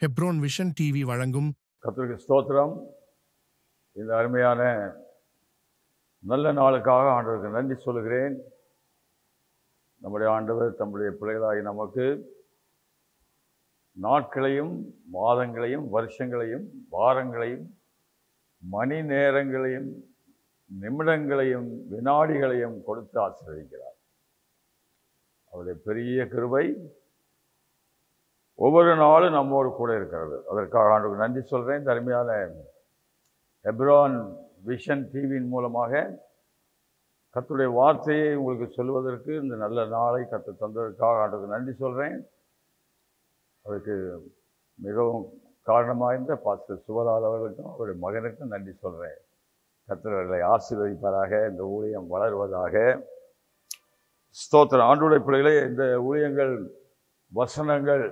Hebron vision TV வழங்கும் கர்த்தருக்கு ஸ்தோத்திரம் இந்த அருமையான நல்ல நாளுக்காக ஆண்டவருக்கு நன்றி சொல்கிறேன் நம்முடைய ஆண்டவர் தம்முடைய பிள்ளைகளாகி நமக்கு நாட்களையும் மாதங்களையும் வருஷங்களையும் வாரங்களையும் மணி நேரங்களையும் நிமிடங்களையும் வினாடிகளையும் கொடுத்து ஆசீர்வதிக்கிறார் அவருடைய பெரிய கிருபை ஒவ்வொரு நாளும் நம்மோடு கூட இருக்கிறது அதற்காக ஆண்டுக்கு நன்றி சொல்கிறேன் இந்த அருமையான எப்ரான் விஷன் டிவியின் மூலமாக கர்த்தருடைய வார்த்தையை உங்களுக்கு சொல்வதற்கு இந்த நல்ல நாளை கற்று தந்ததற்காக ஆண்டுக்கு நன்றி சொல்கிறேன் அதுக்கு மிகவும் காரணமாக இருந்த பாஸ்டர் சுவலால் அவர்களுக்கும் அவருடைய மகனுக்கும் நன்றி சொல்கிறேன் கர்த்தர்களை ஆசீர்வதிப்பதாக இந்த ஊழியம் வளருவதாக ஸ்தோத்திரம் ஆண்டுடைய பிள்ளைகளே இந்த ஊழியங்கள் வசனங்கள்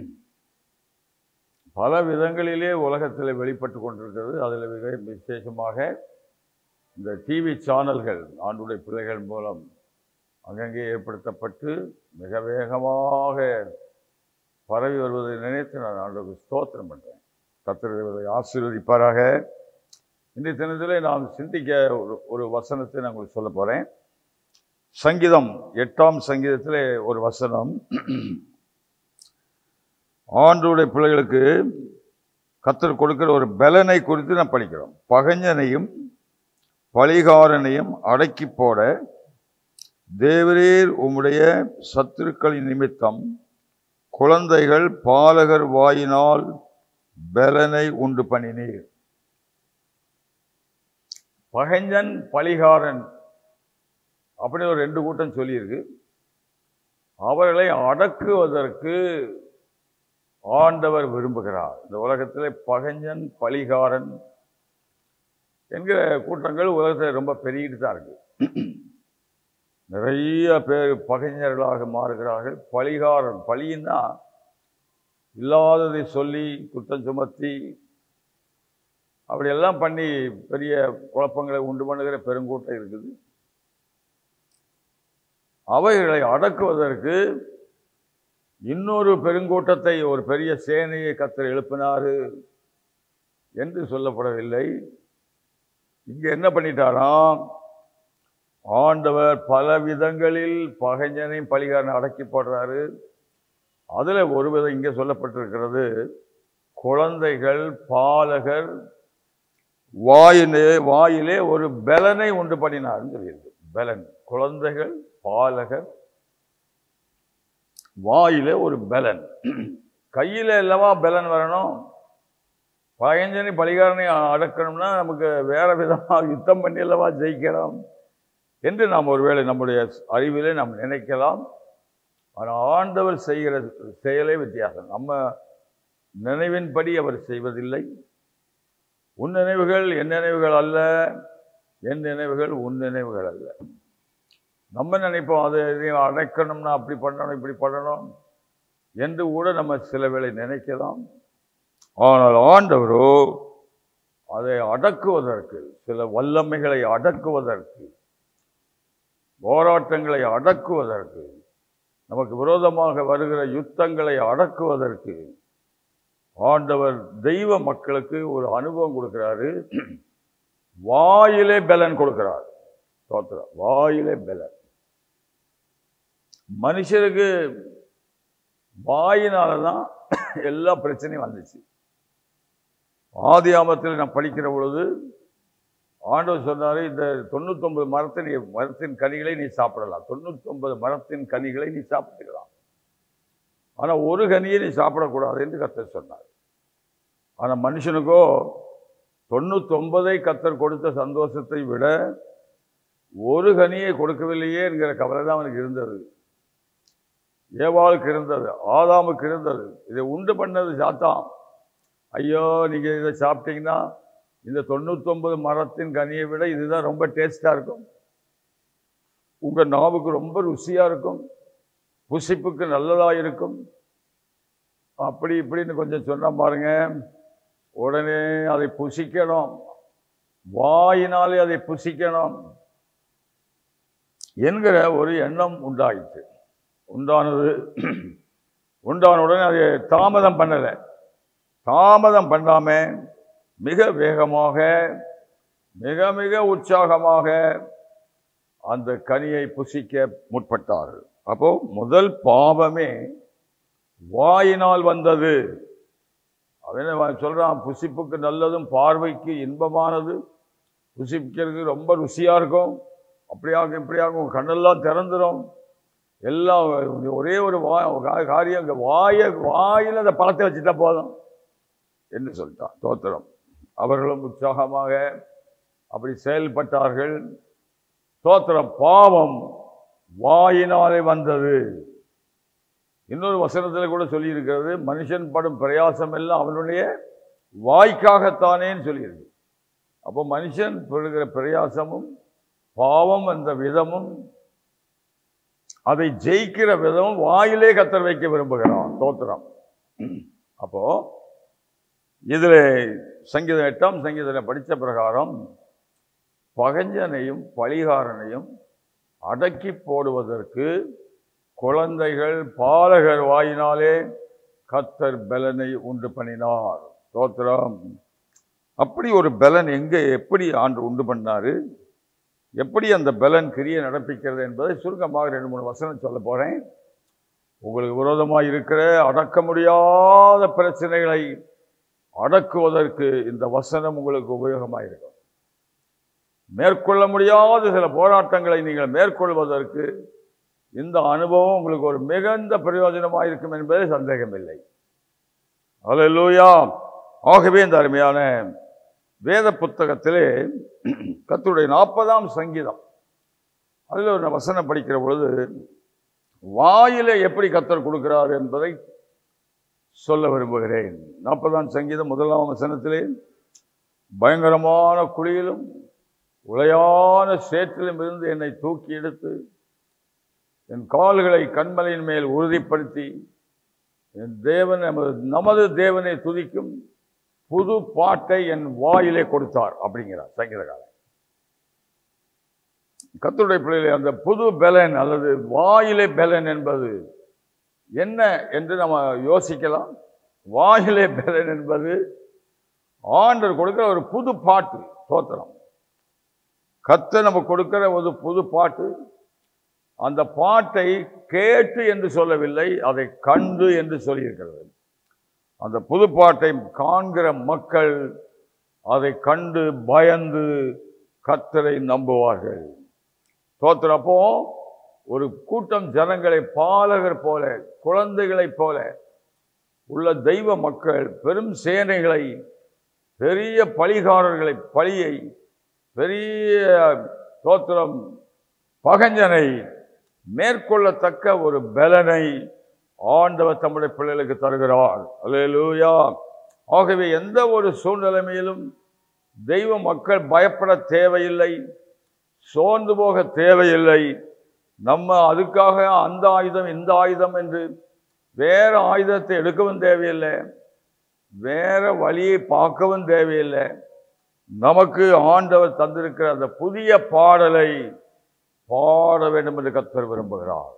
பல விதங்களிலே உலகத்தில் வெளிப்பட்டு கொண்டிருக்கிறது அதில் மிக விசேஷமாக இந்த டிவி சேனல்கள் ஆண்டுடைய பிள்ளைகள் மூலம் அங்கங்கே ஏற்படுத்தப்பட்டு மிக வேகமாக பரவி வருவதை நினைத்து நான் ஆண்டுக்கு ஸ்தோத்திரம் பண்ணுறேன் கத்திரர்களை ஆசீர்வதிப்பாராக இன்றைய தினத்திலே நாம் சிந்திக்க ஒரு ஒரு வசனத்தை நான் உங்களுக்கு சொல்ல போகிறேன் சங்கீதம் எட்டாம் சங்கீதத்திலே ஒரு வசனம் ஆண்டோடைய பிள்ளைகளுக்கு கத்தர் கொடுக்கிற ஒரு பலனை குறித்து நான் படிக்கிறோம் பகஞ்சனையும் பழிகாரனையும் அடக்கி போட தேவரீர் உம்முடைய சத்துருக்களின் நிமித்தம் குழந்தைகள் பாலகர் வாயினால் பலனை உண்டு பண்ணினீர் பகஞ்சன் பழிகாரன் அப்படி ஒரு ரெண்டு கூட்டம் சொல்லியிருக்கு அவர்களை அடக்குவதற்கு ஆண்டவர் விரும்புகிறார் இந்த உலகத்தில் பகஞ்சன் பலிகாரன் என்கிற கூட்டங்கள் உலகத்தில் ரொம்ப பெருகிட்டு தான் இருக்கு நிறைய பேர் பகைஞர்களாக மாறுகிறார்கள் பலிகாரன் பலின்னா இல்லாததை சொல்லி குற்றம் சுமத்தி அப்படியெல்லாம் பண்ணி பெரிய குழப்பங்களை உண்டு பண்ணுகிற பெருங்கூட்டம் இருக்குது அவைகளை அடக்குவதற்கு இன்னொரு பெருங்கூட்டத்தை ஒரு பெரிய சேனையை கத்தர் எழுப்பினாரு என்று சொல்லப்படவில்லை இங்கே என்ன பண்ணிட்டாராம் ஆண்டவர் பல விதங்களில் பகைஞனையும் பலிகாரனை அடக்கி போடுறாரு அதில் ஒரு விதம் இங்கே சொல்லப்பட்டிருக்கிறது குழந்தைகள் பாலகர் வாயிலே வாயிலே ஒரு பலனை உண்டு பண்ணினார்னு சொல்லியிருக்கு பலன் குழந்தைகள் பாலகர் வாயில ஒரு பலன் கையில் அல்லவா பலன் வரணும் பயஞ்சனி பலிகாரனை அடக்கணும்னா நமக்கு வேற விதமாக யுத்தம் பண்ணி அல்லவா ஜெயிக்கலாம் என்று நாம் ஒருவேளை நம்முடைய அறிவிலே நாம் நினைக்கலாம் ஆனால் ஆண்டவர் செய்கிற செயலே வித்தியாசம் நம்ம நினைவின்படி அவர் செய்வதில்லை உன் நினைவுகள் என் நினைவுகள் அல்ல என் நினைவுகள் உன் நினைவுகள் அல்ல நம்ம நினைப்போம் அதை இதையும் அடைக்கணும்னா அப்படி பண்ணணும் இப்படி பண்ணணும் என்று கூட நம்ம சில வேளை நினைக்கலாம் ஆனால் ஆண்டவரோ அதை அடக்குவதற்கு சில வல்லமைகளை அடக்குவதற்கு போராட்டங்களை அடக்குவதற்கு நமக்கு விரோதமாக வருகிற யுத்தங்களை அடக்குவதற்கு ஆண்டவர் தெய்வ மக்களுக்கு ஒரு அனுபவம் கொடுக்கிறாரு வாயிலே பலன் கொடுக்கிறார் ஸ்தோத்திரம் வாயிலே பலன் மனுஷருக்கு வாயினால தான் எல்லா பிரச்சனையும் வந்துச்சு ஆதி ஆமத்தில் நான் படிக்கிற பொழுது ஆண்டவர் சொன்னார் இந்த தொண்ணூத்தொன்பது மரத்தை நீ மரத்தின் கனிகளை நீ சாப்பிடலாம் தொண்ணூத்தொன்பது மரத்தின் கனிகளை நீ சாப்பிட்டுக்கலாம் ஆனால் ஒரு கனியை நீ சாப்பிடக்கூடாது என்று கத்தர் சொன்னார் ஆனால் மனுஷனுக்கோ தொண்ணூத்தொன்பதை கத்தர் கொடுத்த சந்தோஷத்தை விட ஒரு கனியை கொடுக்கவில்லையே என்கிற கவலை தான் அவனுக்கு இருந்தது ஏவாளுக்கு இருந்தது ஆதாமுக்கு இருந்தது இதை உண்டு பண்ணது சாத்தான் ஐயோ நீங்கள் இதை சாப்பிட்டீங்கன்னா இந்த தொண்ணூத்தொன்பது மரத்தின் கனியை விட இதுதான் ரொம்ப டேஸ்டாக இருக்கும் உங்கள் நாவுக்கு ரொம்ப ருசியாக இருக்கும் புசிப்புக்கு நல்லதாக இருக்கும் அப்படி இப்படின்னு கொஞ்சம் சொன்ன பாருங்க உடனே அதை புசிக்கணும் வாயினாலே அதை புசிக்கணும் என்கிற ஒரு எண்ணம் உண்டாயிற்று உண்டானது உண்டான உடனே அதை தாமதம் பண்ணலை தாமதம் பண்ணாம மிக வேகமாக மிக மிக உற்சாகமாக அந்த கனியை புசிக்க முற்பட்டார்கள் அப்போ முதல் பாவமே வாயினால் வந்தது அவன் அவன் சொல்றான் புசிப்புக்கு நல்லதும் பார்வைக்கு இன்பமானது புசிக்கிறதுக்கு ரொம்ப ருசியா இருக்கும் அப்படியாகும் இப்படியாகும் உன் கண்ணெல்லாம் திறந்துடும் எல்லாம் ஒரே ஒரு வா கா- காரியம் இங்க வாய வாயில அந்த பழத்தை வச்சுட்டா போதும் என்று சொல்லிட்டான் தோத்திரம் அவர்களும் உற்சாகமாக அப்படி செயல்பட்டார்கள் தோத்திரம் பாவம் வாயினாலே வந்தது இன்னொரு வசனத்தில் கூட சொல்லியிருக்கிறது மனுஷன் படும் பிரயாசம் எல்லாம் அவனுடைய வாய்க்காகத்தானேன்னு சொல்லியிருக்கு அப்போ மனுஷன் படுகிற பிரயாசமும் பாவம் என்ற விதமும் அதை ஜெயிக்கிற விதமும் வாயிலே கத்தர் வைக்க விரும்புகிறான் தோத்திரம் அப்போ இதுல சங்கீதம் எட்டாம் சங்கீதத்தில் படித்த பிரகாரம் பகஞ்சனையும் பழிகாரனையும் அடக்கி போடுவதற்கு குழந்தைகள் பாலகர் வாயினாலே கத்தர் பலனை உண்டு பண்ணினார் தோத்திரம் அப்படி ஒரு பலன் எங்கே எப்படி ஆண்டு உண்டு பண்ணாரு எப்படி அந்த பலன் கிரியை நடப்பிக்கிறது என்பதை சுருக்கமாக ரெண்டு மூணு வசனம் சொல்ல போறேன் உங்களுக்கு விரோதமாக இருக்கிற அடக்க முடியாத பிரச்சனைகளை அடக்குவதற்கு இந்த வசனம் உங்களுக்கு உபயோகமாக இருக்கும் மேற்கொள்ள முடியாத சில போராட்டங்களை நீங்கள் மேற்கொள்வதற்கு இந்த அனுபவம் உங்களுக்கு ஒரு மிகுந்த பிரயோஜனமாக இருக்கும் என்பதே சந்தேகமில்லை அல்லேலூயா ஆகவே இந்த அருமையான வேத புத்தகத்திலே கர்த்தருடைய நாற்பதாம் சங்கீதம் அதில் ஒரு வசனம் படிக்கிற பொழுது வாயில எப்படி கத்தர் கொடுக்கிறார் என்பதை சொல்ல விரும்புகிறேன் நாற்பதாம் சங்கீதம் முதலாம் வசனத்திலே பயங்கரமான குழியிலும் உளையான சேற்றிலும் இருந்து என்னை தூக்கி எடுத்து என் கால்களை கண்மலையின் மேல் உறுதிப்படுத்தி என் தேவன் நமது நமது தேவனை துதிக்கும் புது பாட்டை என் வாயிலே கொடுத்தார் அப்படிங்கிறார் சங்கீதக்காரன் கர்த்தருடைய பிள்ளைகளே அந்த புது பெலன் அல்லது வாயிலே பெலன் என்பது என்ன என்று நம்ம யோசிக்கலாம் வாயிலே பெலன் என்பது ஆண்டவர் கொடுக்கிற ஒரு புது பாட்டு தோத்திரம் கத்த நம்ம கொடுக்கிற ஒரு புது பாட்டு அந்த பாட்டை கேட்டு என்று சொல்லவில்லை அதை கண்டு என்று சொல்லியிருக்கிறது அந்த புது பாட்டை காண்கிற மக்கள் அதை கண்டு பயந்து கத்தரை நம்புவார்கள் தோத்திரப்போ ஒரு கூட்டம் ஜனங்களை பாலகர் போல குழந்தைகளைப் போல உள்ள தெய்வ மக்கள் பெரும் சேனைகளை பெரிய பழிகாரர்களை பழியை பெரிய தோத்திரம் பகஞ்சனை மேற்கொள்ளத்தக்க ஒரு பலனை ஆண்டவர் தம்முடைய பிள்ளைகளுக்கு தருகிறார் அல்லேலூயா ஆகவே எந்த ஒரு சூழ்நிலைமையிலும் தெய்வ மக்கள் பயப்பட தேவையில்லை சோர்ந்து போக தேவையில்லை நம்ம அதுக்காக அந்த ஆயுதம் இந்த ஆயுதம் என்று வேற ஆயுதத்தை எடுக்கவும் தேவையில்லை வேற வழியை பார்க்கவும் தேவையில்லை நமக்கு ஆண்டவர் தந்திருக்கிற அந்த புதிய பாடலை பாட வேண்டும் என்று கத்தர் விரும்புகிறார்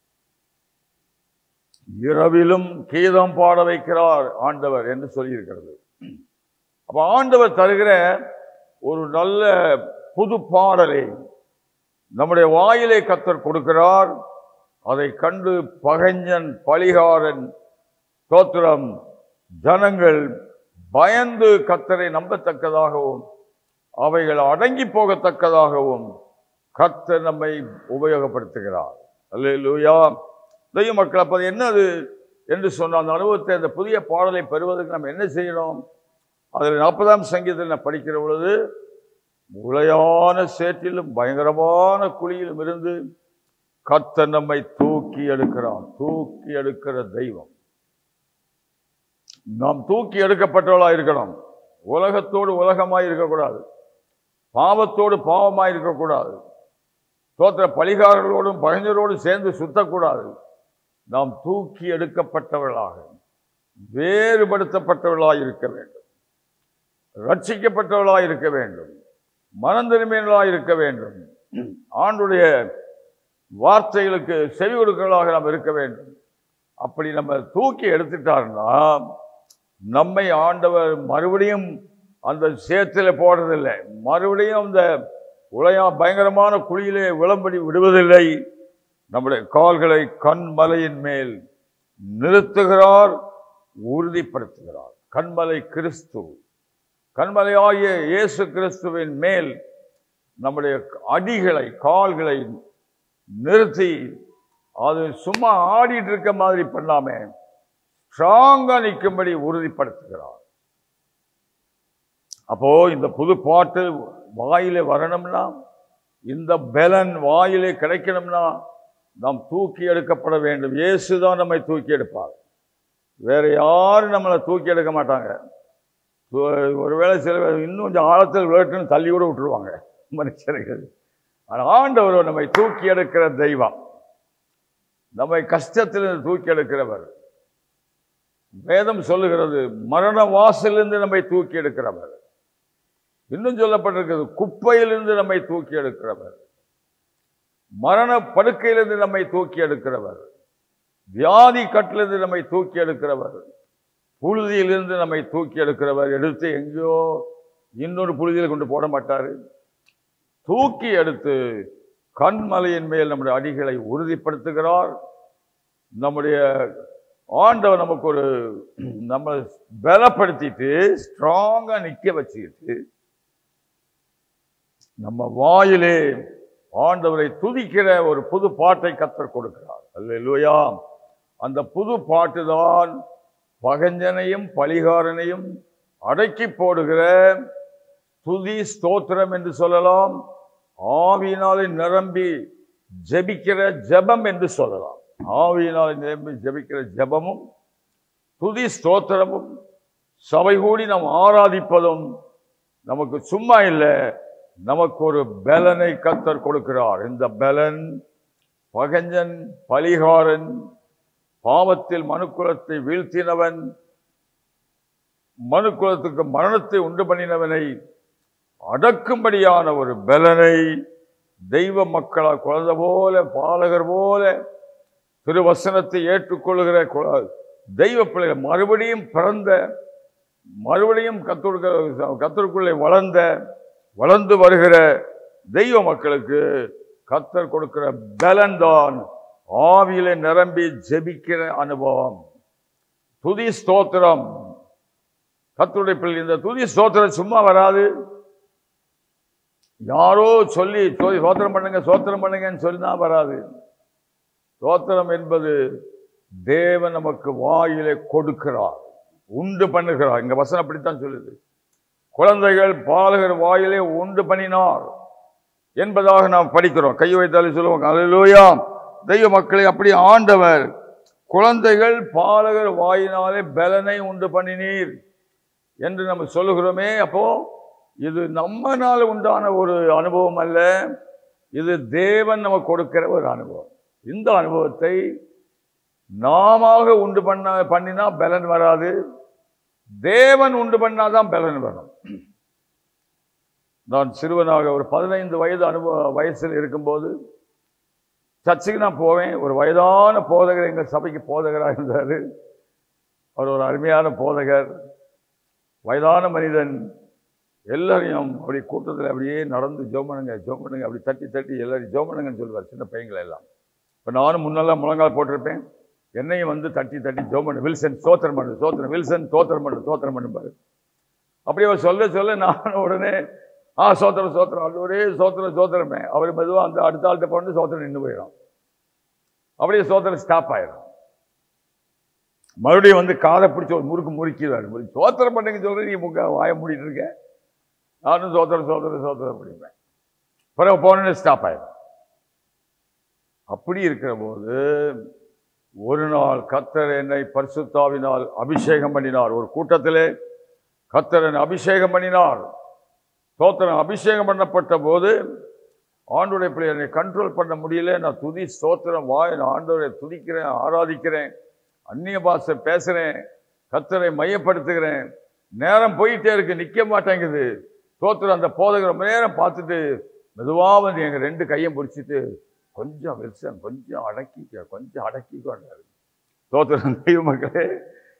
இரவிலும் கீதம் பாட வைக்கிறார் ஆண்டவர் என்று சொல்லியிருக்கிறது அப்ப ஆண்டவர் தருகிற ஒரு நல்ல புது பாடலை நம்முடைய வாயிலை கத்தர் கொடுக்கிறார் அதை கண்டு பகைஞன் பழிகாரன் தோத்திரம் ஜனங்கள் பயந்து கத்தரை நம்பத்தக்கதாகவும் அவைகள் அடங்கி போகத்தக்கதாகவும் கர்த்தர் நம்மை உபயோகப்படுத்துகிறார் அல்லேலூயா தெய்வ மக்கள் அப்போ அது என்னது என்று சொன்ன அந்த அனுபவத்தை அந்த புதிய பாடலை பெறுவதற்கு நம்ம என்ன செய்யணும் அதில் நாற்பதாம் சங்கீதத்தில் நான் படிக்கிற பொழுது உளையான சேற்றிலும் பயங்கரமான குழியிலும் இருந்து கர்த்தர் நம்மை தூக்கி எடுக்கிறான் தூக்கி எடுக்கிற தெய்வம் நாம் தூக்கி எடுக்கப்பட்டவர்களாக இருக்கணும் உலகத்தோடு உலகமாய் இருக்கக்கூடாது பாவத்தோடு பாவமாய் இருக்கக்கூடாது தோற்ற பழிகாரர்களோடும் பகைஞரோடும் சேர்ந்து சுத்தக்கூடாது நாம் தூக்கி எடுக்கப்பட்டவர்களாக வேறுபடுத்தப்பட்டவர்களாக இருக்க வேண்டும் ரட்சிக்கப்பட்டவர்களாக இருக்க வேண்டும் மனந்திருமையர்களாக இருக்க வேண்டும் ஆண்டுடைய வார்த்தைகளுக்கு செவி கொடுக்கிறவர்களாக நாம் இருக்க வேண்டும் அப்படி நம்ம தூக்கி எடுத்துட்டாருன்னா நம்மை ஆண்டவர் மறுபடியும் அந்த சேத்துல போடுறதில்லை மறுபடியும் அந்த உலயா பயங்கரமான குழியிலே விளம்படி விடுவதில்லை நம்முடைய கால்களை கண்மலையின் மேல் நிறுத்துகிறார் உறுதிப்படுத்துகிறார் கண்மலை கிறிஸ்து கண்மலையாகிய இயேசு கிறிஸ்துவின் மேல் நம்முடைய அடிகளை கால்களை நிறுத்தி அது சும்மா ஆடிட்டு இருக்க மாதிரி பண்ணாம ஸ்ட்ராங்கா நிற்கும்படி உறுதிப்படுத்துகிறார் அப்போ இந்த புது பாட்டு வாயிலே வரணும்னா இந்த பலன் வாயிலே கிடைக்கணும்னா நாம் தூக்கி எடுக்கப்பட வேண்டும் இயேசுதான் நம்மை தூக்கி எடுப்பார் வேற யாரும் நம்மளை தூக்கி எடுக்க மாட்டாங்க ஒ- ஒருவேளை சில பேர் இன்னும் கொஞ்சம் ஆழத்தில் விளையாட்டுன்னு தள்ளி கூட விட்டுருவாங்க மனுஷர்கள் ஆனால் ஆண்டவர் நம்மை தூக்கி எடுக்கிற தெய்வம் நம்மை கஷ்டத்திலிருந்து தூக்கி எடுக்கிறவர் வேதம் சொல்லுகிறது மரண வாசலிருந்து நம்மை தூக்கி எடுக்கிறவர் இன்னும் சொல்லப்பட்டிருக்கிறது குப்பையிலிருந்து நம்மை தூக்கி எடுக்கிறவர் மரண படுக்கையிலிருந்து நம்மை தூக்கி எடுக்கிறவர் வியாதி கட்டிலிருந்து நம்மை தூக்கி எடுக்கிறவர் புழுதியிலிருந்து நம்மை தூக்கி எடுக்கிறவர் எடுத்து எங்கேயோ இன்னொரு புழுதியில் கொண்டு போட மாட்டார் தூக்கி எடுத்து கண்மலையின் மேல் நம்முடைய அடிகளை உறுதிப்படுத்துகிறார் நம்முடைய ஆண்டவர் நமக்கு ஒரு நம்ம பலப்படுத்திட்டு ஸ்ட்ராங்கா நிக்க வச்சுக்கிட்டு நம்ம வாயிலே ஆண்டவரை துதிக்கிற ஒரு புது பாட்டை கத்தர் கொடுக்கிறார் அல்லேலூயா அந்த புது பாட்டு தான் பகஞ்சனையும் பலிகாரனையும் அடக்கி போடுகிற துதி ஸ்தோத்திரம் என்று சொல்லலாம் ஆவியினாலே நிரம்பி ஜெபிக்கிற ஜெபம் என்று சொல்லலாம் ஆவியினாலே நிரம்பி ஜெபிக்கிற ஜெபமும் துதி ஸ்தோத்திரமும் சபை கூடி நாம் ஆராதிப்பதும் நமக்கு சும்மா இல்லை நமக்கு ஒரு பலனை கத்தர் கொடுக்கிறார் இந்த பலன் பகஞ்சன் பலிகாரன் பாவத்தில் மனுக்குலத்தை வீழ்த்தினவன் மனுக்குலத்துக்கு மரணத்தை உண்டு பண்ணினவனை அடக்கும்படியான ஒரு பலனை தெய்வ மக்களா குழந்தை போல பாலகர் போல திருவசனத்தை ஏற்றுக்கொள்கிற குழ- தெய்வ பிள்ளைகள் மறுபடியும் பிறந்த மறுபடியும் கத்தோடு கத்தருக்குள்ளே வளர்ந்த வளர்ந்து வருகிற தெய்வ மக்களுக்கு கத்தர் கொடுக்கிற பலன்தான் ஆவியில நிரம்பி ஜெபிக்கிற அனுபவம் துதி ஸ்தோத்திரம் கத்தருடைய பிள்ளை இந்த துதி ஸ்தோத்திரம் சும்மா வராது யாரோ சொல்லி சொல்லி சோத்திரம் பண்ணுங்க சோத்திரம் பண்ணுங்கன்னு சொன்னா வராது சோத்திரம் என்பது தேவன் நமக்கு வாயிலே கொடுக்கிறார் உண்டு பண்ணுகிறார் இங்க வசனம் அப்படித்தான் சொல்லுது குழந்தைகள் பாலகர் வாயிலே உண்டு பண்ணினார் என்பதாக நாம் படிக்கிறோம் கை வைத்தாலே சொல்லுவாங்க அல்லேலூயா தெய்வ மக்களை அப்படி ஆண்டவர் குழந்தைகள் பாலகர் வாயினாலே பலனை உண்டு பண்ணினீர் என்று நம்ம சொல்லுகிறோமே அப்போ இது நம்மனால உண்டான ஒரு அனுபவம் அல்ல இது தேவன் நமக்கு கொடுக்கிற ஒரு அனுபவம் இந்த அனுபவத்தை நாம உண்டு பண்ண பண்ணினா பலன் வராது தேவன் உண்டு பண்ணாதான் பலன் வரும் நான் சிறுவனாக ஒரு பதினைந்து வயது அனுபவ வயசில் இருக்கும்போது சர்ச்சுக்கு நான் போவேன் ஒரு வயதான போதகர் எங்கள் சபைக்கு போதகராக இருந்தார் அவர் ஒரு அருமையான போதகர் வயதான மனிதன் எல்லாரையும் அப்படி கூட்டத்தில் அப்படியே நடந்து ஜோம் பண்ணுங்க ஜோம் பண்ணுங்க அப்படி தட்டி தட்டி எல்லாரையும் ஜோம் பண்ணுங்கன்னு சொல்லுவார் சின்ன பையங்களை எல்லாம் இப்போ நானும் முன்னெல்லாம் முழங்கால் போட்டிருப்பேன் என்னையும் வந்து தட்டி தட்டி ஜோம் பண்ணு வில்சன் சோத்திரம் பண்ணு சோத்திரம் வில்சன் தோத்திரம் பண்ணு தோத்திரம் பண்ணுப்பாரு அப்படியே அவர் சொல்ல சொல்ல நானும் உடனே ஆ சோத்திரம் சோத்திரம் அது ஒரே சோத்திரம் சோத்திரமே அவர் மெதுவாக அந்த அடுத்த ஆள்கிட்ட போட்டு சோத்திரம் நின்று போயிடும் அப்படியே சோத்திரம் ஸ்டாப் ஆயிடும் மறுபடியும் வந்து காதை பிடிச்சி ஒரு முறுக்கு முறுக்கிடுவார் சோத்திரம் பண்ணுங்க சொல்கிறேன் நீ முக்க வாய மூடிட்டு இருக்க நானும் சோத்திரம் சோத்திரம் சோத்திரம் முடிப்பேன் பிறகு போனோன்னு ஸ்டாப் ஆயிடும் அப்படி இருக்கிற போது ஒரு நாள் கத்தர் என்னை பரிசுத்தாவினால் அபிஷேகம் பண்ணினார் ஒரு கூட்டத்திலே கத்தர் என்னை அபிஷேகம் பண்ணினார் ஸ்தோத்திரம் அபிஷேகம் பண்ணப்பட்ட போது ஆண்டோடைய பிள்ளை என்னை கண்ட்ரோல் பண்ண முடியல நான் துதி ஸ்தோத்திரம் வாய் நான் ஆண்டவரை துதிக்கிறேன் ஆராதிக்கிறேன் அந்நிய பாஷை பேசுகிறேன் கத்தரை மையப்படுத்துகிறேன் நேரம் போயிட்டே இருக்கு நிற்க மாட்டேங்குது ஸ்தோத்திரம் அந்த போதகர் ரொம்ப நேரம் பார்த்துட்டு மெதுவாக வந்து எங்கள் ரெண்டு கையும் பிடிச்சிட்டு கொஞ்சம் வில்சன் கொஞ்சம் அடக்கிக்க கொஞ்சம் அடக்கிக்கொண்டாரு ஸ்தோத்திரம் தெய்வ மக்களே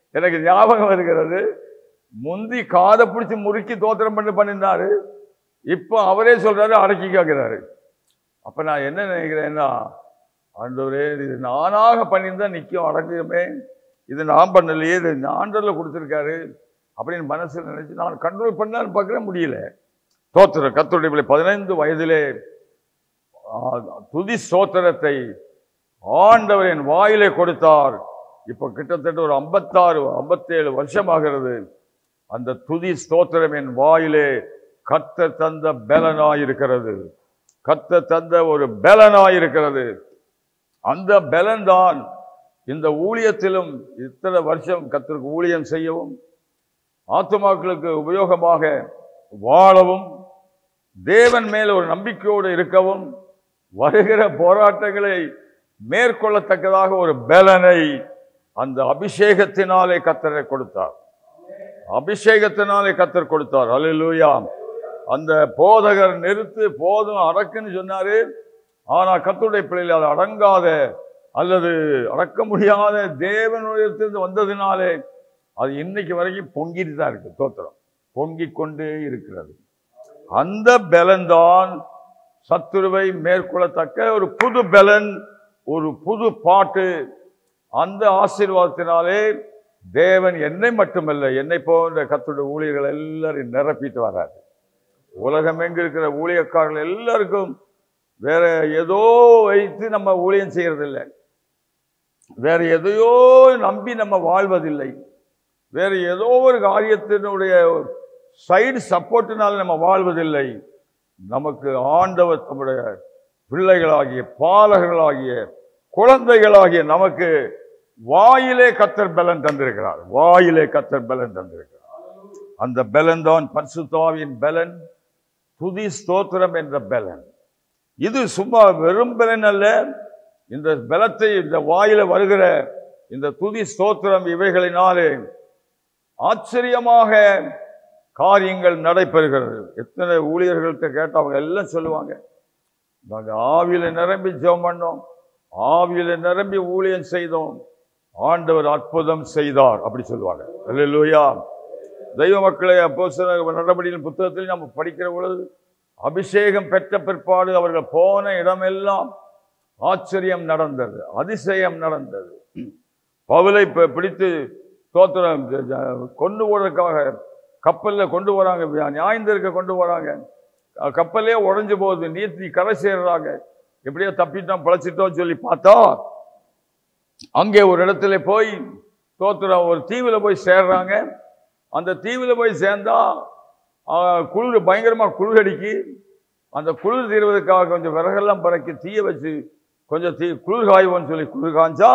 எனக்கு ஞாபகம் வருகிறது முந்தி காதை பிடிச்சி முறுக்கி தோத்திரம் பண்ணி பண்ணியிருந்தாரு இப்போ அவரே சொல்றாரு அடக்கி கேட்கிறாரு அப்ப நான் என்ன நினைக்கிறேன்னா ஆண்டவரே இது நானாக பண்ணியிருந்தா நிற்கும் அடங்குமே இது நான் பண்ணலையே இது ஆண்டரில் கொடுத்துருக்காரு அப்படின்னு மனசில் நினைச்சு நான் கண்ட்ரோல் பண்ணான்னு பார்க்குற முடியல தோத்திரம் கத்தருடைய பிள்ளை பதினைந்து வயதிலே ஆ, துதி ஸ்தோத்திரத்தை ஆண்டவர் என் வாயிலே கொடுத்தார் இப்போ கிட்டத்தட்ட ஒரு ஐம்பத்தாறு ஐம்பத்தேழு வருஷமாகிறது அந்த துதி ஸ்தோத்திரம் என் வாயிலே கத்த தந்த பலனாயிருக்கிறது கத்த தந்த ஒரு பலனாயிருக்கிறது அந்த பலன்தான் இந்த ஊழியத்திலும் இத்தனை வருஷம் கத்தருக்கு ஊழியம் செய்யவும் ஆத்துமாக்களுக்கு உபயோகமாக வாழவும் தேவன் மேல் ஒரு நம்பிக்கையோடு இருக்கவும் வருகிற போராட்டங்களை மேற்கொள்ளத்தக்கதாக ஒரு பலனை அந்த அபிஷேகத்தினாலே கத்தரை கொடுத்தார் அபிஷேகத்தினாலே கத்தர் கொடுத்தார் அல்லேலூயா அந்த போதகர் நிறுத்து போதும் அடக்குன்னு சொன்னாரு ஆனா கத்தருடைய பிள்ளைகள் அது அடங்காத அல்லது அடக்க முடியாத தேவனுடையத்திலிருந்து வந்ததினாலே அது இன்னைக்கு வரைக்கும் பொங்கிட்டு தான் இருக்கு தோத்திரம் பொங்கிக் கொண்டே இருக்கிறது அந்த பலன்தான் சத்துருவை மேற்கொள்ளத்தக்க ஒரு புது பலன் ஒரு புது பாட்டு அந்த ஆசீர்வாதத்தினாலே தேவன் என்னை மட்டுமல்ல என்னை போன்ற கத்துடைய ஊழியர்கள் எல்லாரையும் நிரப்பிட்டு வர்றாரு உலகம் எங்க இருக்கிற ஊழியக்காரர்கள் எல்லாருக்கும் வேற ஏதோ வைத்து நம்ம ஊழியம் செய்யறதில்லை வேற எதையோ நம்பி நம்ம வாழ்வதில்லை வேற ஏதோ ஒரு காரியத்தினுடைய சைடு சப்போர்ட்டினால் நம்ம வாழ்வதில்லை நமக்கு ஆண்டவர் தம்முடைய பிள்ளைகளாகிய பாலகர்களாகிய குழந்தைகளாகிய நமக்கு வாயிலே கத்தர் பலன் தந்திருக்கிறார் வாயிலே கத்தர் பலன் தந்திருக்கிறார் அந்த பலன் தான் பரிசுத்தாவின் பலன் துதி ஸ்தோத்திரம் என்ற பலன் இது சும்மா வெறும் பலன் அல்ல இந்த பலத்தை இந்த வாயில வருகிற இந்த துதி ஸ்தோத்திரம் இவைகளினாலே ஆச்சரியமாக காரியங்கள் நடைபெறுகிறது எத்தனை ஊழியர்கள்ட்ட கேட்டு அவங்க எல்லாம் சொல்லுவாங்க நாங்க ஆவியில நிரம்பி ஜெபம் பண்ணோம் ஆவியில நிரம்பி ஊழியம் செய்தோம் ஆண்டவர் அற்புதம் செய்தார் அப்படி சொல்லுவாங்க அல்லேலூயா தெய்வ மக்களை அப்போ நடவடிக்கையின் புத்தகத்தில் நம்ம படிக்கிற பொழுது அபிஷேகம் பெற்ற பிற்பாடு அவர்கள் போன இடமெல்லாம் ஆச்சரியம் நடந்தது அதிசயம் நடந்தது பவுலை பி- பிடித்து தோத்திரம் ஜ- ஜ- கொண்டு போறதுக்காக கப்பல்ல கொண்டு வராங்க நியாயந்திருக்க கொண்டு வராங்க அஹ் கப்பலே உடைஞ்சு போகுது நீத்தி கரை சேர்றாங்க எப்படியோ தப்பிட்டோம் பிழைச்சிட்டோம் சொல்லி பார்த்தா அங்கே ஒரு இடத்துல போய் தோத்திரம் ஒரு தீவுல போய் சேர்றாங்க அந்த தீவுல போய் சேர்ந்தா ஆஹ், குளிர் பயங்கரமா குளிர் அடிக்கி அந்த குளிர் தீர்வதற்காக கொஞ்சம் விறகெல்லாம் பறக்கி தீய வச்சு கொஞ்சம் தீ குளிர் காய்வோன்னு சொல்லி குளிர் காய்ஞ்சா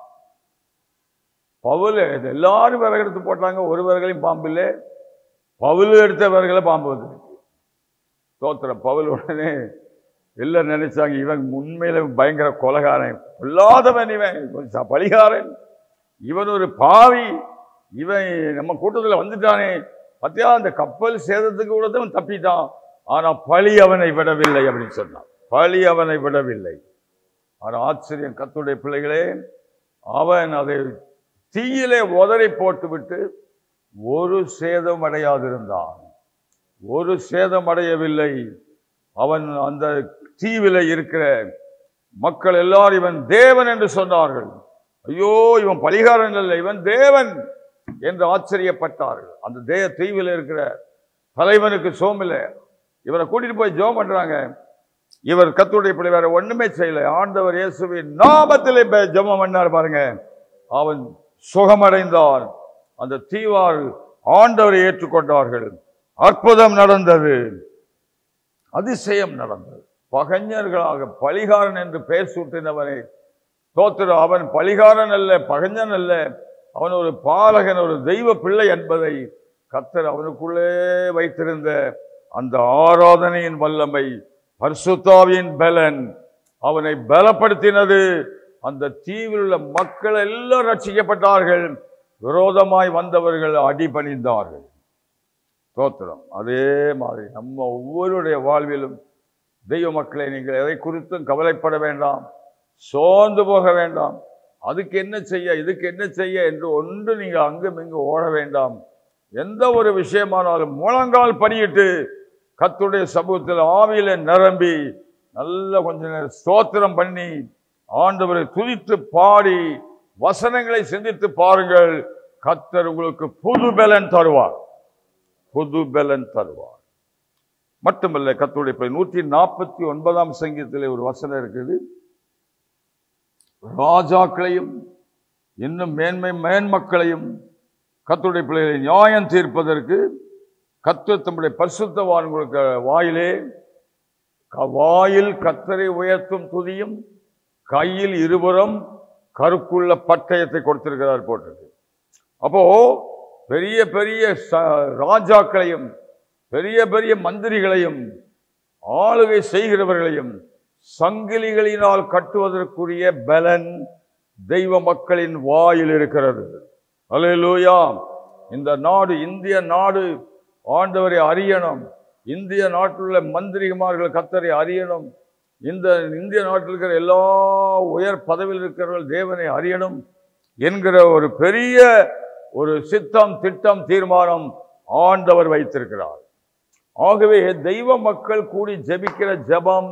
பவுல் எல்லாரும் விறகு எடுத்து போட்டாங்க ஒரு விறகுலையும் பாம்பு இல்லை பவுல் எடுத்த விறகுல பாம்பு வந்து தோத்திரம் பவுல் உடனே எல்லாம் நினைச்சாங்க இவன் உண்மையில பயங்கர கொலகாரன் பொல்லாதவன் இவன் கொஞ்சம் பலிகாரன் இவன் ஒரு பாவி இவன் நம்ம கூட்டத்தில் வந்துட்டானே பத்தியா அந்த கப்பல் சேதத்துக்கு கூட தான் தப்பிட்டான் ஆனா பழி அவனை விடவில்லை அப்படின்னு சொன்னான் பழி அவனை விடவில்லை ஆனா ஆச்சரியம் கத்துடைய பிள்ளைகளே அவன் அதை தீயிலே உதறி போட்டுவிட்டு ஒரு சேதம் அடையாதிருந்தான் ஒரு சேதம் அடையவில்லை அவன் அந்த தீவில இருக்கிற மக்கள் எல்லாரும் இவன் தேவன் என்று சொன்னார்கள் ஐயோ இவன் பலிகாரன் அல்ல இவன் தேவன் என்று ஆச்சரியப்பட்டார்கள் அந்த தே தீவில் இருக்கிற தலைவனுக்கு சோமில்ல இவரை கூட்டிட்டு போய் ஜெபம் பண்றாங்க இவர் கத்துடைய பிள்ளை வேற ஒண்ணுமே செய்யல ஆண்டவர் இயேசுவின் நாமத்திலே ப- ஜெபம் பண்ணார் பாருங்க அவன் சுகமடைந்தான் அந்த தீவார் ஆண்டவரை ஏற்றுக்கொண்டார்கள் அற்புதம் நடந்தது அதிசயம் நடந்தது பகஞ்சர்களாக பலிகாரன் என்று பெயர் சூட்டினவனை தோத்திர அவன் பலிகாரன் அல்ல பகஞ்சன் அல்ல அவன் ஒரு பாலகன் ஒரு தெய்வ பிள்ளை என்பதை கத்தர் அவனுக்குள்ளே வைத்திருந்த அந்த ஆராதனையின் வல்லமை பரிசுத்தாவியின் பலன் அவனை பலப்படுத்தினது அந்த தீவில் உள்ள மக்கள் எல்லாம் ரட்சிக்கப்பட்டார்கள் விரோதமாய் வந்தவர்கள் அடிபணிந்தார்கள் தோத்திரம் அதே மாதிரி நம்ம ஒவ்வொருடைய வாழ்விலும் தெய்வ மக்களை நீங்கள் எதை குறித்தும் கவலைப்பட வேண்டாம் சோர்ந்து போக வேண்டாம் அதுக்கு என்ன செய்ய இதுக்கு என்ன செய்ய என்று ஒன்று நீங்க அங்கும் இங்கு ஓட வேண்டாம் எந்த ஒரு விஷயமானாலும் முழங்கால் படியிட்டு கத்துடைய சமூகத்தில் ஆவியில நிரம்பி நல்ல கொஞ்ச நேரம் ஸ்தோத்திரம் பண்ணி ஆண்டவரை துதித்து பாடி வசனங்களை சிந்தித்து பாருங்கள் கத்தர் உங்களுக்கு புது பலன் தருவார் புது பலன் தருவார் மட்டுமல்ல கத்துடைய நூற்றி நாற்பத்தி ஒன்பதாம் சங்கீதத்தில் ஒரு வசனம் இருக்குது ராஜாக்களையும் இன்னும் மேன்மை மேன்மக்களையும் கத்துடைய பிள்ளைகளை நியாயம் தீர்ப்பதற்கு கத்து தம்முடைய பரிசுத்தவான்களுக்கு வாயிலே க- வாயில் கத்தரை உயர்த்தும் துதியும் கையில் இருபுறம் கருக்குள்ள பட்டயத்தை கொடுத்திருக்கிறார் போட்டிருக்கு அப்போ பெரிய பெரிய ச- ராஜாக்களையும் பெரிய பெரிய மந்திரிகளையும் ஆளுகை செய்கிறவர்களையும் சங்கிலிகளினால் கட்டுவதற்குரிய பலன் தெய்வ மக்களின் வாயில் இருக்கிறது அல்லேலூயா இந்த நாடு இந்திய நாடு ஆண்டவரை அறியணும் இந்திய நாட்டில் உள்ள மந்திரிமார்கள் கத்தரை அறியணும் இந்த இந்திய நாட்டில் இருக்கிற எல்லா உயர் பதவியில் இருக்கிறவர்கள் தேவனை அறியணும் என்கிற ஒரு பெரிய ஒரு சித்தம் திட்டம் தீர்மானம் ஆண்டவர் வைத்திருக்கிறார் ஆகவே தெய்வ மக்கள் கூடி ஜெபிக்கிற ஜெபம்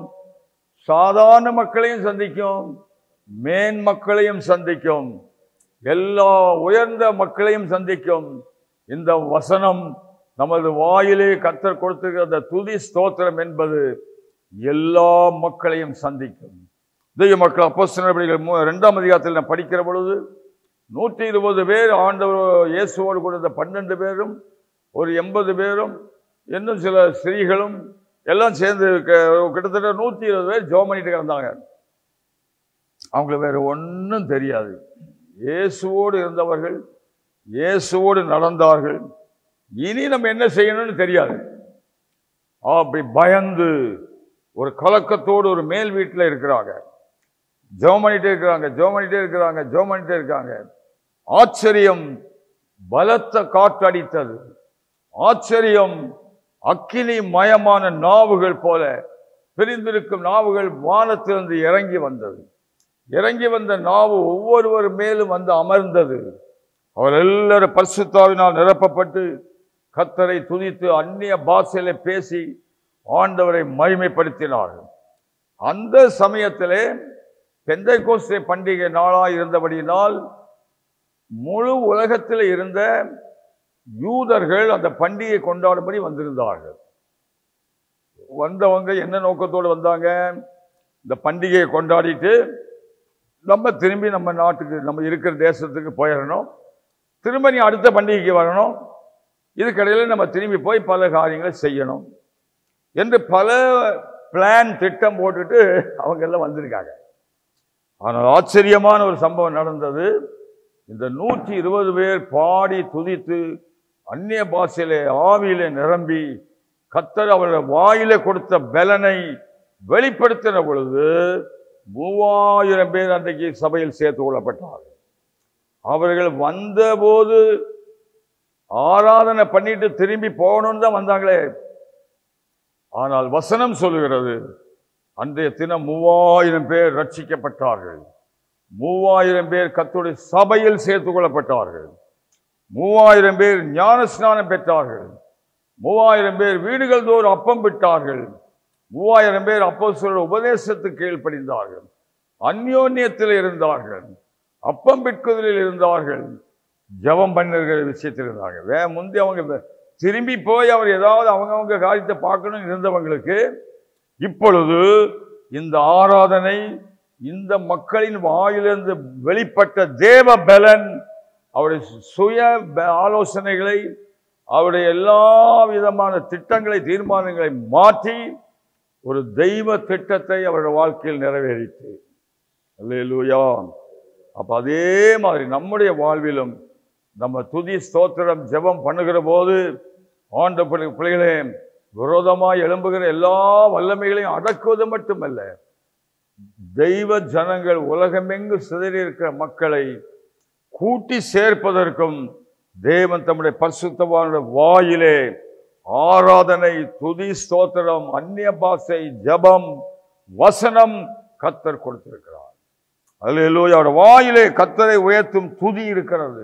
சாதாரண மக்களையும் சந்திக்கும் மேன் மக்களையும் சந்திக்கும் எல்லா உயர்ந்த மக்களையும் சந்திக்கும் இந்த வசனம் நமது வாயிலே கத்தர் கொடுத்திருக்கிற அந்த துதி ஸ்தோத்திரம் என்பது எல்லா மக்களையும் சந்திக்கும் தெய்வ மக்கள் அப்போ இரண்டாம் அதிகாரத்தில் நான் படிக்கிற பொழுது நூற்றி இருபது பேர் ஆண்டவர் இயேசுவோடு கூட இந்த பன்னெண்டு பேரும் ஒரு எண்பது பேரும் இன்னும் சில ஸ்திரீகளும் எல்லாம் சேர்ந்து க- கிட்டத்தட்ட நூற்றி இருபது பேர் ஜோம் பண்ணிட்டு கிடந்தாங்க அவங்களுக்கு வேற ஒன்றும் தெரியாது இயேசுவோடு இருந்தவர்கள் இயேசுவோடு நடந்தார்கள் இனி நம்ம என்ன செய்யணும்னு தெரியாது அப்படி பயந்து ஒரு கலக்கத்தோடு ஒரு மேல் வீட்டில் இருக்கிறாங்க ஜெபம் பண்ணிட்டே இருக்கிறாங்க ஜெபம் பண்ணிட்டே இருக்கிறாங்க ஜெபம் பண்ணிட்டே இருக்காங்க ஆச்சரியம் பலத்த காற்றடித்தது ஆச்சரியம் அக்கினி மயமான நாவுகள் போல பிரிந்திருக்கும் நாவுகள் வானத்திலிருந்து இறங்கி வந்தது இறங்கி வந்த நாவு ஒவ்வொருவர் மேலும் வந்து அமர்ந்தது அவர் எல்லாரும் பரிசுத்தாவினால் நிரப்பப்பட்டு கத்தரை துதித்து அந்நிய பாஷையில பேசி ஆண்டவரை மகிமைப்படுத்தினார்கள் அந்த சமயத்திலே பெந்தைகோஸ்தே பண்டிகை நாளாய் இருந்தபடியினால் முழு உலகத்தில் இருந்த யூதர்கள் அந்த பண்டிகை கொண்டாடும்படி வந்திருந்தார்கள் வந்தவங்க என்ன நோக்கத்தோடு வந்தாங்க இந்த பண்டிகையை கொண்டாடிட்டு நம்ம திரும்பி நம்ம நாட்டுக்கு நம்ம இருக்கிற தேசத்துக்கு போயிடணும் திரும்ப நீ அடுத்த பண்டிகைக்கு வரணும் இதுக்கடையில் நம்ம திரும்பி போய் பல காரியங்களை செய்யணும் என்று பல பிளான் திட்டம் போட்டுட்டு அவங்க எல்லாம் வந்திருக்காங்க ஆனால் ஆச்சரியமான ஒரு சம்பவம் நடந்தது இந்த நூற்றி இருபது பேர் பாடி துதித்து அந்நிய பாஷையிலே ஆவியிலே நிரம்பி கத்தர் அவருடைய வாயிலே கொடுத்த பலனை வெளிப்படுத்தின பொழுது மூவாயிரம் பேர் அன்றைக்கு சபையில் சேர்த்து கொள்ளப்பட்டார்கள் அவர்கள் வந்தபோது ஆராதனை பண்ணிட்டு திரும்பி போகணும்னு தான் வந்தாங்களே ஆனால் வசனம் சொல்லுகிறது அன்றைய தினம் மூவாயிரம் பேர் ரட்சிக்கப்பட்டார்கள் மூவாயிரம் பேர் கத்துடைய சபையில் சேர்த்துக் கொள்ளப்பட்டார்கள் மூவாயிரம் பேர் ஞானஸ்நானம் பெற்றார்கள் மூவாயிரம் பேர் வீடுகள் தோறும் அப்பம் விட்டார்கள் மூவாயிரம் பேர் அப்போ உபதேசத்துக்கு கீழ்ப்படிந்தார்கள் அந்யோன்யத்தில் இருந்தார்கள் அப்பம் விற்குதலில் இருந்தார்கள் ஜெபம் பண்ணுகிற விஷயத்தில் இருந்தாங்க வே முந்தி அவங்க வே- திரும்பி போய் அவர் ஏதாவது அவங்கவங்க காரியத்தை பார்க்கணும் இருந்தவங்களுக்கு இப்பொழுது இந்த ஆராதனை இந்த மக்களின் வாயிலிருந்து வெளிப்பட்ட தேவ பலன் அவருடைய சுய ப- ஆலோசனைகளை அவருடைய எல்லா விதமான திட்டங்களை தீர்மானங்களை மாற்றி ஒரு தெய்வ திட்டத்தை அவருடைய வாழ்க்கையில் நிறைவேறித்து அல்லேலூயா அப்ப அதே மாதிரி நம்முடைய வாழ்விலும் நம்ம துதி ஸ்தோத்திரம் ஜெபம் பண்ணுகிற போது ஆண்ட பிள்ளை- பிள்ளைகளே விரோதமாய் எழும்புகிற எல்லா வல்லமைகளையும் அடக்குவது மட்டுமல்ல தெய்வ ஜனங்கள் உலகமெங்கு சிதறி இருக்கிற மக்களை கூட்டி சேர்ப்பதற்கும் தேவன் தம்முடைய பரிசுத்தவானுடைய வாயிலே ஆராதனை துதி ஸ்தோத்திரம் அந்நிய பாஷை ஜெபம் வசனம் கத்தர் கொடுத்திருக்கிறார் அல்லேலூயா அவருடைய வாயிலே கத்தரை உயர்த்தும் துதி இருக்கிறது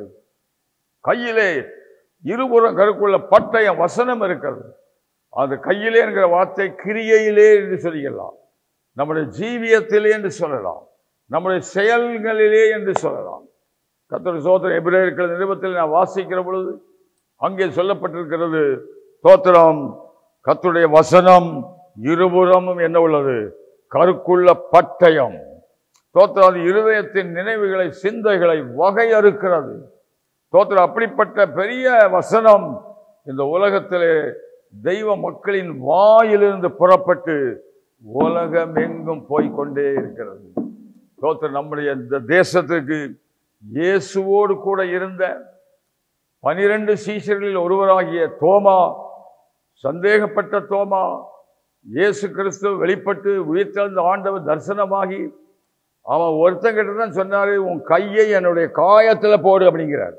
கையிலே இருபுறம் கருக்குள்ள பட்டயம் வசனம் இருக்கிறது அது கையிலே என்கிற வார்த்தை கிரியையிலே என்று சொல்லிக்கலாம் நம்முடைய ஜீவியத்திலே என்று சொல்லலாம் நம்முடைய செயல்களிலே என்று சொல்லலாம் கத்தர் சோத்திரம் எபிரேயர்கள் நிருபத்தில் நான் வாசிக்கிற பொழுது அங்கே சொல்லப்பட்டிருக்கிறது தோத்திரம் கத்துடைய வசனம் இருபுறமும் என்ன உள்ளது கருக்குள்ள பட்டயம் தோத்திரம் அது இருதயத்தின் நினைவுகளை சிந்தைகளை வகையறுக்கிறது தோத்திரம் அப்படிப்பட்ட பெரிய வசனம் இந்த உலகத்திலே தெய்வ மக்களின் வாயிலிருந்து புறப்பட்டு உலகம் எங்கும் போய்க்கொண்டே இருக்கிறது தோத்திரம் நம்முடைய இந்த தேசத்துக்கு இயேசுவோடு கூட இருந்த பனிரெண்டு சீஷர்களில் ஒருவராகிய தோமா சந்தேகப்பட்ட தோமா இயேசு கிறிஸ்து வெளிப்பட்டு உயிர்த்தெழுந்த ஆண்டவர் தரிசனமாகி அவன் ஒருத்தங்கிட்ட தான் சொன்னாரு உன் கையை என்னுடைய காயத்துல போடு அப்படிங்கிறார்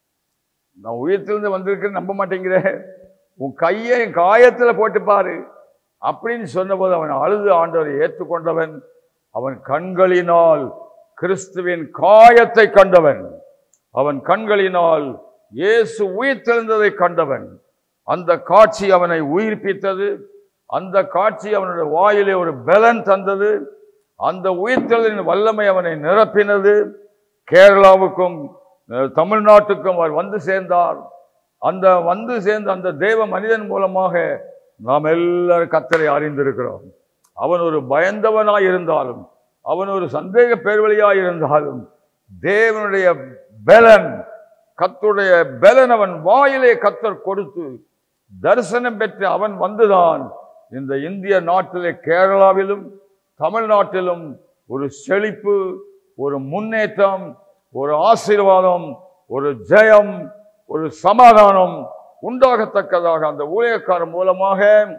நான் உயிர்த்தெழுந்து வந்திருக்கேன்னு நம்ப மாட்டேங்கிறேன் உன் கையை என் காயத்துல போட்டு பாரு அப்படின்னு சொன்னபோது அவன் அழுது ஆண்டவரை ஏற்றுக்கொண்டவன் அவன் கண்களினால் கிறிஸ்துவின் காயத்தை கண்டவன் அவன் கண்களினால் இயேசு உயிர்த்தெழுந்ததை கண்டவன் அந்த காட்சி அவனை உயிர்ப்பித்தது அந்த காட்சி அவனுடைய வாயிலே ஒரு பலன் தந்தது அந்த உயிர்த்தெழுதின் வல்லமை அவனை நிரப்பினது கேரளாவுக்கும் அஹ், தமிழ்நாட்டுக்கும் அவர் வந்து சேர்ந்தார் அந்த வந்து சேர்ந்த அந்த தேவ மனிதன் மூலமாக நாம் எல்லாரும் கத்தரை அறிந்திருக்கிறோம் அவன் ஒரு பயந்தவனாய் இருந்தாலும் அவன் ஒரு சந்தேக பேர்வழியாய் இருந்தாலும் தேவனுடைய பலன் கத்துடைய பலன் அவன் வாயிலே கத்தர் கொடுத்து தரிசனம் பெற்று அவன் வந்துதான் இந்த இந்திய நாட்டிலே கேரளாவிலும் தமிழ்நாட்டிலும் ஒரு செழிப்பு ஒரு முன்னேற்றம் ஒரு ஆசீர்வாதம் ஒரு ஜெயம் ஒரு சமாதானம் உண்டாகத்தக்கதாக அந்த ஊழியக்காரன் மூலமாக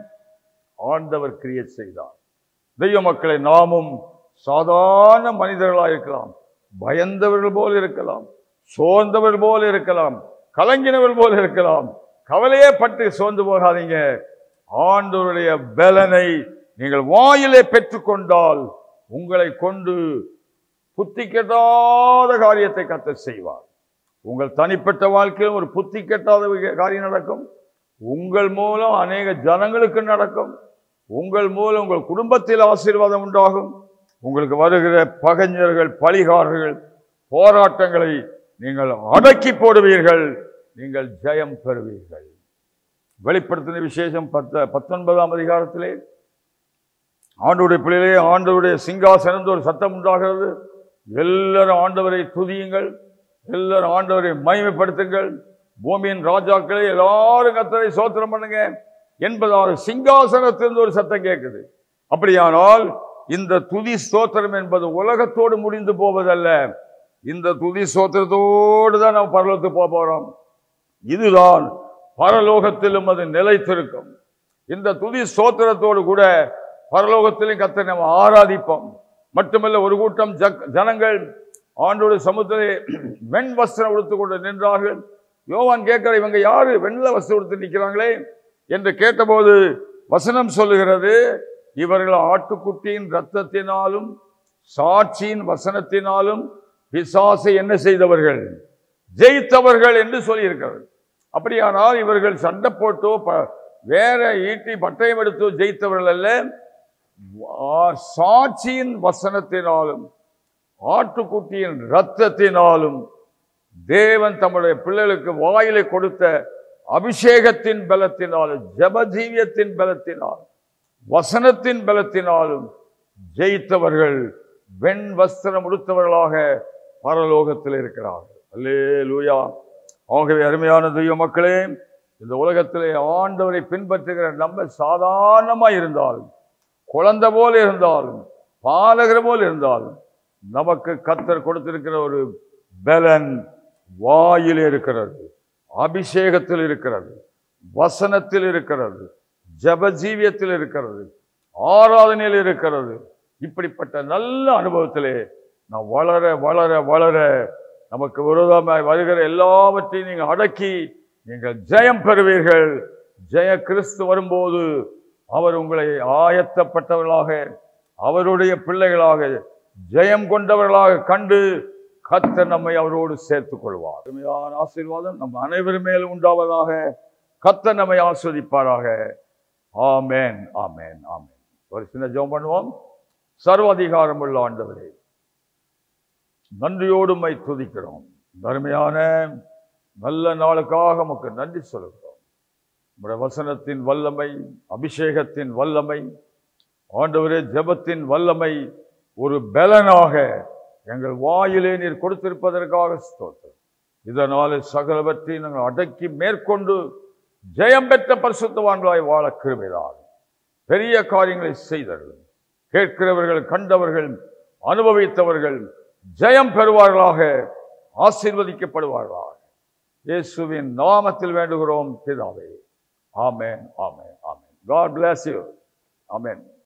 ஆண்டவர் கிரியேட் செய்தார் தெய்வ மக்களை நாமும் சாதாரண மனிதர்களாக இருக்கலாம் பயந்தவர்கள் போல் இருக்கலாம் சோர்ந்தவர்கள் போல் இருக்கலாம் கலங்கினவர்கள் போல் இருக்கலாம் கவலையே பட்டு சோர்ந்து போகாதீங்க ஆண்டவருடைய பலனை நீங்கள் வாயிலே பெற்றுக்கொண்டால் உங்களை கொண்டு புத்தி கெட்டாத காரியத்தை கத்த செய்வார் உங்கள் தனிப்பட்ட வாழ்க்கையில் ஒரு புத்தி கெட்டாத வி- காரியம் நடக்கும் உங்கள் மூலம் அநேக ஜனங்களுக்கு நடக்கும் உங்கள் மூலம் உங்கள் குடும்பத்தில் ஆசீர்வாதம் உண்டாகும் உங்களுக்கு வருகிற பகைஞர்கள் பழிகாரர்கள் போராட்டங்களை நீங்கள் அடக்கி போடுவீர்கள் நீங்கள் ஜெயம் பெறுவீர்கள் வெளிப்படுத்தின விசேஷம் பத்த பத்தொன்பதாம் அதிகாரத்திலே ஆண்டவருடைய பிள்ளையிலே ஆண்டவருடைய சிங்காசனத்து ஒரு சத்தம் உண்டாகிறது எல்லாரும் ஆண்டவரை துதியுங்கள் எல்லாரும் ஆண்டவரை மகிமைப்படுத்துங்கள் பூமியின் ராஜாக்களே எல்லாரும் கத்தரை சோத்திரம் பண்ணுங்க என்பதாக சிங்காசனத்திலிருந்து ஒரு சத்தம் கேட்குது அப்படியானால் இந்த துதி ஸ்தோத்திரம் என்பது உலகத்தோடு முடிந்து போவதல்ல இந்த துதி ஸ்தோத்திரத்தோடு தான் நம்ம பரலோகத்துக்கு போக போறோம் இதுதான் பரலோகத்திலும் அது நிலைத்திருக்கும் இந்த துதி ஸ்தோத்திரத்தோடு கூட பரலோகத்திலும் கத்தை நம்ம ஆராதிப்போம் மட்டுமல்ல ஒரு கூட்டம் ஜக்- ஜனங்கள் ஆண்டோட சமுத்திரே வெண் வஸ்திரம் உடுத்து கொண்டு நின்றார்கள் யோவான் கேட்கிற இவங்க யாரு வெண்ல வஸ்திரம் உடுத்து நிற்கிறாங்களே என்று கேட்டபோது வசனம் சொல்லுகிறது இவர்கள் ஆட்டுக்குட்டியின் இரத்தத்தினாலும் சாட்சியின் வசனத்தினாலும் பிசாசை என்ன செய்தவர்கள் ஜெயித்தவர்கள் என்று சொல்லியிருக்கிறது அப்படியானால் இவர்கள் சண்டை போட்டோ ப- வேற ஈட்டி பட்டயம் எடுத்தோ ஜெயித்தவர்கள் அல்ல வா- சாட்சியின் வசனத்தினாலும் ஆட்டுக்குட்டியின் இரத்தத்தினாலும் தேவன் தம்முடைய பிள்ளைகளுக்கு வாயிலை கொடுத்த அபிஷேகத்தின் பலத்தினாலும் ஜபஜீவியத்தின் பலத்தினால் வசனத்தின் பலத்தினாலும் ஜெயித்தவர்கள் வெண் வஸ்திரம் உடுத்தவர்களாக பரலோகத்தில் இருக்கிறார்கள் அல்லே லூயா ஆகவே அருமையான தெய்வ மக்களே இந்த உலகத்திலே ஆண்டவரை பின்பற்றுகிற நம்ம சாதாரணமாக இருந்தாலும் குழந்தை போல் இருந்தாலும் பாலகர் போல் இருந்தாலும் நமக்கு கத்தர் கொடுத்திருக்கிற ஒரு பலன் வாயில் இருக்கிறது அபிஷேகத்தில் இருக்கிறது வசனத்தில் இருக்கிறது ஜபஜீவியத்தில் இருக்கிறது ஆராதனையில் இருக்கிறது இப்படிப்பட்ட நல்ல அனுபவத்திலே நாம் வளர வளர வளர நமக்கு விரோதமாய் வருகிற எல்லாவற்றையும் நீங்கள் அடக்கி நீங்கள் ஜெயம் பெறுவீர்கள் ஜெய கிறிஸ்து வரும்போது அவர் உங்களை ஆயத்தப்பட்டவர்களாக அவருடைய பிள்ளைகளாக ஜெயம் கொண்டவர்களாக கண்டு கர்த்தர் நம்மை அவரோடு சேர்த்துக் கொள்வார் அருமையான ஆசீர்வாதம் நம் அனைவர் மேலும் உண்டாவதாக கர்த்தர் நம்மை ஆஸ்வதிப்பாராக ஆமென் ஆமென் ஆமென் ஒரு சின்ன ஜெபம் பண்ணுவோம் சர்வ அதிகாரம் உள்ள ஆண்டவரே நன்றியோடு மை துதிக்கிறோம் தருமையான நல்ல நாளுக்காக நமக்கு நன்றி சொல்கிறோம் நம்முடைய வசனத்தின் வல்லமை அபிஷேகத்தின் வல்லமை ஆண்டவரே ஜெபத்தின் வல்லமை ஒரு பலனாக எங்கள் வாயிலே நீர் கொடுத்திருப்பதற்காக ஸ்தோத்திரம் இதனாலே சகலவற்றை நாங்கள் அடக்கி மேற்கொண்டு ஜெயம் பெற்ற பரிசுத்தவான்களாய் வாழ கிருபைதான் பெரிய காரியங்களை செய்தவர்கள் கேட்கிறவர்கள் கண்டவர்கள் அனுபவித்தவர்கள் ஜெயம் பெறுவார்களாக ஆசீர்வதிக்கப்படுவார்களாக இயேசுவின் நாமத்தில் வேண்டுகிறோம் பிதாவே ஆமென் ஆமென் ஆமென் காட் bless you ஆமென்